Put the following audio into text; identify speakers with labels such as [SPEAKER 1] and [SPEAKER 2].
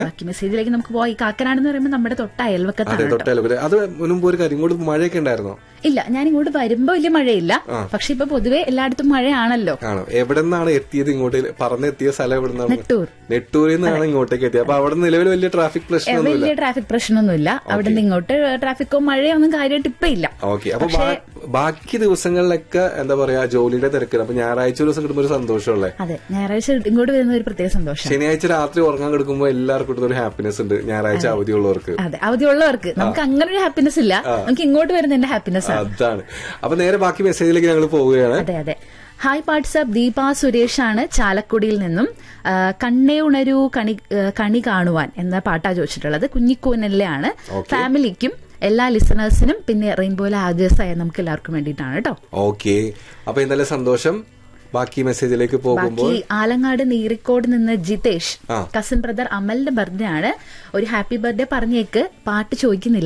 [SPEAKER 1] ബാക്കി മെസ്സേജിലേക്ക് നമുക്ക് പോയി കാക്കനാട് എന്ന് പറയുമ്പോൾ നമ്മുടെ തൊട്ട
[SPEAKER 2] അതെ
[SPEAKER 1] അയൽവക്കത്താണ് കേട്ടോ
[SPEAKER 2] തൊട്ടാലും അത് മുൻപ് ഒരു കാര്യം ഇങ്ങോട്ട് മഴയൊക്കെ ഉണ്ടായിരുന്നോ
[SPEAKER 1] ഇല്ല ഞാൻ ഇങ്ങോട്ട് വരുമ്പോ വലിയ മഴയില്ല പക്ഷെ ഇപ്പൊ പൊതുവെ എല്ലായിടത്തും മഴയാണല്ലോ
[SPEAKER 2] ആണോ എവിടെ നിന്നാണ് എത്തിയത് ഇങ്ങോട്ട് പറഞ്ഞെത്തിയ സ്ഥലം എവിടെ നിന്നാണ്
[SPEAKER 1] നെട്ടൂർ
[SPEAKER 2] നെട്ടൂരിൽ നിന്നാണ് ഇങ്ങോട്ടേക്ക് എത്തിയത് അപ്പൊ അവിടെ നിലവിൽ വലിയ ട്രാഫിക്
[SPEAKER 1] ഏ,
[SPEAKER 2] പ്രശ്നമൊന്നുമില്ല
[SPEAKER 1] വലിയ ട്രാഫിക് പ്രശ്നമൊന്നുമില്ല അവിടെ നിന്ന് ഇങ്ങോട്ട് ട്രാഫിക്കോ മഴയോ ഒന്നും കാര്യമായിട്ട് ഇപ്പൊ ഇല്ല
[SPEAKER 2] ഓക്കെ അപ്പൊ ബാ- ബാക്കി ദിവസങ്ങളിലൊക്കെ എന്താ പറയാ ജോലിയുടെ തിരക്കിൽ അപ്പൊ ഞായറാഴ്ച ഒരു ദിവസം കിട്ടുമ്പോൾ ഒരു സന്തോഷമല്ലേ
[SPEAKER 1] അതെ ഞായറാഴ്ച ഇങ്ങോട്ട് വരുന്ന ഒരു പ്രത്യേക സന്തോഷം
[SPEAKER 2] ശനിയാഴ്ച രാത്രി ഉറങ്ങാൻ കിടക്കുമ്പോൾ എല്ലാവർക്കും കിട്ടുന്ന ഒരു ഹാപ്പിനെസ് ഉണ്ട് ഞായറാഴ്ച അവധിയുള്ളവർക്ക്
[SPEAKER 1] അതെ അവധിയുള്ളവർക്ക് നമുക്ക് അങ്ങനെ ഒരു ഹാപ്പിനെസ് ഇല്ല നമുക്ക് ഇങ്ങോട്ട് വരുന്നതിന്റെ ഹാപ്പിനെസ് ആണ്
[SPEAKER 2] അതാണ് അപ്പൊ നേരെ ബാക്കി മെസ്സേജിലേക്ക് ഞങ്ങൾ പോവുകയാണ്
[SPEAKER 1] അതെ അതെ ഹായ് വാട്സ്ആപ്പ് ദീപ സുരേഷ് ആണ് ചാലക്കുടിയിൽ നിന്നും ആ, കണ്ണേ ഉണരൂ കണി ആ, കണി കാണുവാൻ എന്ന പാട്ടാ ചോദിച്ചിട്ടുള്ളത് കുഞ്ഞിക്കൂനല്ലേ ആണ് ഫാമിലിക്കും എല്ലാ ലിസണേഴ്സിനും പിന്നെ റെയിൻബോയിലെ ആദ്യസായ നമുക്ക് എല്ലാവർക്കും വേണ്ടിയിട്ടാണ് കേട്ടോ
[SPEAKER 2] ഓക്കെ അപ്പൊ ഇന്നലെ സന്തോഷം ബാക്കി മെസ്സേജിലേക്ക് പോകുമ്പോൾ
[SPEAKER 1] ബാക്കി ആലങ്ങാട് നീറിക്കോട് നിന്ന് ജിതേഷ്
[SPEAKER 2] ആ.
[SPEAKER 1] കസിൻ ബ്രദർ അമലിന്റെ ബർത്ത്ഡേ ആണ് ഒരു ഹാപ്പി ബർത്ത്ഡേ പറഞ്ഞേക്ക് പാട്ട് ചോദിക്കുന്നില്ല